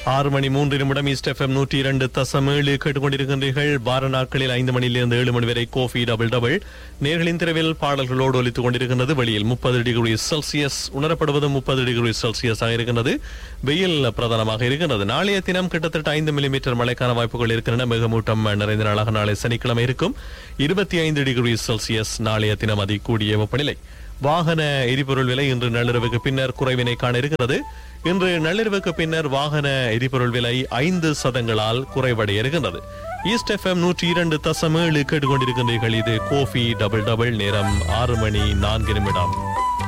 ஆறு மணி மூன்று நிமிடம் ஈஸ்ட் எஃப்எம் நூற்றி இரண்டு தசம் ஏழு கேட்டுக்கொண்டிருக்கின்றீர்கள் வார நாட்களில் ஐந்து மணியிலிருந்து ஏழு மணி வரை கோஃபி டபுள் டபுள் நேர்களின் திரவில் பாடல்களோடு ஒலித்துக் கொண்டிருக்கின்றது வெளியில் முப்பது டிகிரி செல்சியஸ் உணரப்படுவது முப்பது டிகிரி செல்சியஸ் ஆக இருக்கின்றது வெயில் பிரதானமாக இருக்கின்றது நாளைய தினம் கிட்டத்தட்ட ஐந்து மில்லிமீட்டர் மழைக்கான வாய்ப்புகள் இருக்கின்றன மிகமூட்டம் நிறைந்த நாளாக நாளை சனிக்கிழமை இருக்கும் இருபத்தி ஐந்து டிகிரி செல்சியஸ் நாளைய தினம் அதிகூடிய வெப்பநிலை வாகன எரிபொருள் விலை இன்று நள்ளிரவுக்கு பின்னர் குறைவினை காண இருக்கிறது இன்று நள்ளிரவுக்கு பின்னர் வாகன எரிபொருள் விலை ஐந்து சதங்களால் குறைவடைய இருக்கின்றது ஈஸ்ட் எஃப்எம் நூற்றி இரண்டு தசம் ஏழு கேட்டுக்கொண்டிருக்கின்றீர்கள் இது கோஃபி டபுள் டபுள் நேரம் ஆறு மணி நான்கு நிமிடம்